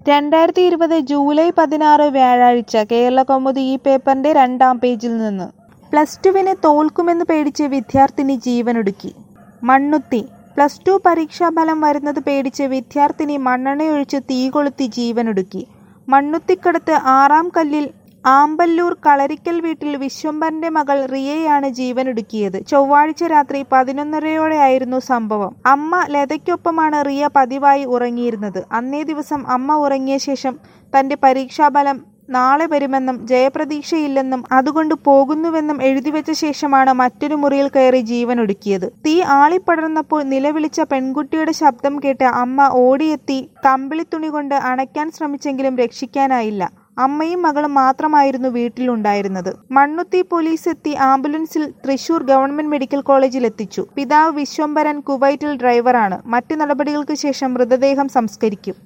രണ്ടായിരത്തി ഇരുപത് ജൂലൈ പതിനാറ് വ്യാഴാഴ്ച കേരളകൗമുദി ഈ പേപ്പറിന്റെ രണ്ടാം പേജിൽ നിന്ന് പ്ലസ് ടുവിന് തോൽക്കുമെന്ന് പേടിച്ച് വിദ്യാർത്ഥിനി ജീവനൊടുക്കി മണ്ണുത്തി പ്ലസ് ടു പരീക്ഷാഫലം വരുന്നത് പേടിച്ച് വിദ്യാർത്ഥിനി മണ്ണെണ്ണയൊഴിച്ച് തീ കൊളുത്തി ജീവനൊടുക്കി മണ്ണുത്തിക്കടുത്ത് ആറാം കല്ലിൽ ആമ്പല്ലൂർ കളരിക്കൽ വീട്ടിൽ വിശ്വംഭരന്റെ മകൾ റിയയാണ് ജീവനൊടുക്കിയത് ചൊവ്വാഴ്ച രാത്രി പതിനൊന്നരയോടെയായിരുന്നു സംഭവം അമ്മ ലതയ്ക്കൊപ്പമാണ് റിയ പതിവായി ഉറങ്ങിയിരുന്നത് അന്നേ ദിവസം അമ്മ ഉറങ്ങിയ ശേഷം തന്റെ പരീക്ഷാഫലം നാളെ വരുമെന്നും ജയപ്രതീക്ഷയില്ലെന്നും അതുകൊണ്ട് പോകുന്നുവെന്നും എഴുതിവെച്ച ശേഷമാണ് മറ്റൊരു മുറിയിൽ കയറി ജീവനൊടുക്കിയത് തീ ആളിപ്പടർന്നപ്പോൾ നിലവിളിച്ച പെൺകുട്ടിയുടെ ശബ്ദം കേട്ട് അമ്മ ഓടിയെത്തി കമ്പിളിത്തുണി കൊണ്ട് അണയ്ക്കാൻ ശ്രമിച്ചെങ്കിലും രക്ഷിക്കാനായില്ല അമ്മയും മകളും മാത്രമായിരുന്നു വീട്ടിലുണ്ടായിരുന്നത് മണ്ണുത്തി പോലീസ് എത്തി ആംബുലൻസിൽ തൃശൂർ ഗവൺമെന്റ് മെഡിക്കൽ കോളേജിൽ എത്തിച്ചു പിതാവ് വിശ്വംഭരൻ കുവൈറ്റിൽ ഡ്രൈവറാണ് മറ്റു നടപടികൾക്ക് ശേഷം മൃതദേഹം സംസ്കരിക്കും